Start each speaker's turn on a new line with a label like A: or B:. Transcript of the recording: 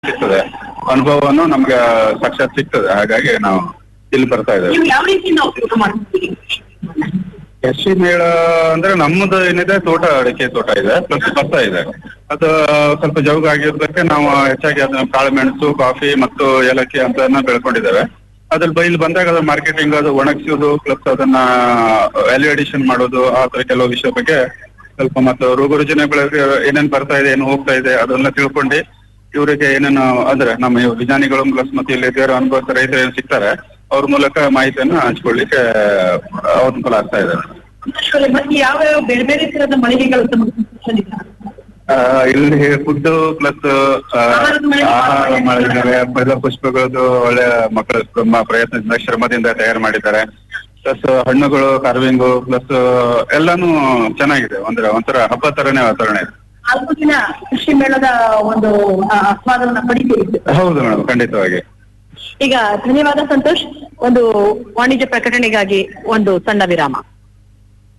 A: ಸಿಗ್ತದೆ ಅನುಭವವನ್ನು ನಮ್ಗೆ ಸಾಕ್ಷಾತ್ ಸಿಗ್ತದೆ ಹಾಗಾಗಿ ನಾವು ಇಲ್ಲಿ ಬರ್ತಾ ಇದ್ದೇವೆ
B: ನೀವು ಯಾವ ರೀತಿ ನಾವು ಉಪಯೋಗ ಮಾಡ್ತೀವಿ
A: ಕೃಷಿ ಮೇಳ ಅಂದ್ರೆ ನಮ್ಮದು ಏನಿದೆ ತೋಟ ಅಡಿಕೆ ತೋಟ ಇದೆ ಪ್ಲಸ್ ಭತ್ತ ಇದೆ ಅದು ಸ್ವಲ್ಪ ಜೌಗ ಆಗಿರೋದಕ್ಕೆ ನಾವು ಹೆಚ್ಚಾಗಿ ಅದನ್ನ ಕಾಳುಮೆಣಸು ಕಾಫಿ ಮತ್ತು ಏಲಕ್ಕಿ ಅಂತ ಬೆಳ್ಕೊಂಡಿದ್ದೇವೆ ಅದ್ರಲ್ಲಿ ಬೈಲ್ ಬಂದಾಗ ಅದು ಮಾರ್ಕೆಟಿಂಗ್ ಅದು ಒಣಗಿಸೋದು ಪ್ಲಸ್ ಅದನ್ನ ವ್ಯಾಲ್ಯೂ ಅಡಿಷನ್ ಮಾಡೋದು ಆ ತರ ಕೆಲವು ವಿಷಯ ಬಗ್ಗೆ ಸ್ವಲ್ಪ ಮತ್ತು ರೋಗ ರುಜಿನಗಳಿಗೆ ಏನೇನ್ ಬರ್ತಾ ಇದೆ ಏನು ಹೋಗ್ತಾ ಇದೆ ಅದನ್ನ ತಿಳ್ಕೊಂಡು ಇವರಿಗೆ ಏನೇನು ಅಂದ್ರೆ ನಮ್ಮ ಇವ್ ವಿಜ್ಞಾನಿಗಳು ಪ್ಲಸ್ ಮತ್ತೆ ಇಲ್ಲಿ ಬೇರೆ ಅನುಭವ ರೈತರು ಏನ್ ಸಿಗ್ತಾರೆ ಅವ್ರ ಮೂಲಕ ಮಾಹಿತಿಯನ್ನ ಹಂಚ್ಕೊಳ್ಳಿಕ್ಕೆ ಅನುಕೂಲ ಆಗ್ತಾ ಇದೆ
B: ಸಂತೋಷ್ ಮತ್ತೆ ಯಾವ ಯಾವ ಬೇರೆ ಬೇರೆ ತರದ ಮಳಿಗೆಗಳು ತಮಗೆ ಸಂತೋಷ
A: ಆ, ಇಲ್ಲಿ ಫುಡ್ ಪ್ಲಸ್
B: ಆಹಾರದ ಮಳಿಗೆ
A: ಆಹಾರ ಮಾಡಿದ್ದಾರೆ ಪದ ಪುಷ್ಪಗಳದ್ದು ಒಳ್ಳೆ ಮಕ್ಕಳ ತುಂಬ ಪ್ರಯತ್ನದಿಂದ ಶ್ರಮದಿಂದ ತಯಾರು ಮಾಡಿದ್ದಾರೆ ಪ್ಲಸ್ ಹಣ್ಣುಗಳು ಕಾರ್ವಿಂಗು ಪ್ಲಸ್ ಎಲ್ಲಾನು ಚೆನ್ನಾಗಿದೆ ಅಂದ್ರೆ ಒಂಥರ ಹಬ್ಬ ತರನೇ ವಾತಾವರಣ ಇದೆ
B: ನಾಲ್ಕು ದಿನ ಕೃಷಿ ಮೇಳದ ಒಂದು ಆ, ಆಸ್ವಾದವನ್ನ ಪಡಿತೀವಿ
A: ಹೌದು ಮೇಡಮ್ ಖಂಡಿತವಾಗಿ
B: ಈಗ ಧನ್ಯವಾದ ಸಂತೋಷ್ ಒಂದು ವಾಣಿಜ್ಯ ಪ್ರಕಟಣೆಗಾಗಿ ಒಂದು ಸಣ್ಣ ವಿರಾಮ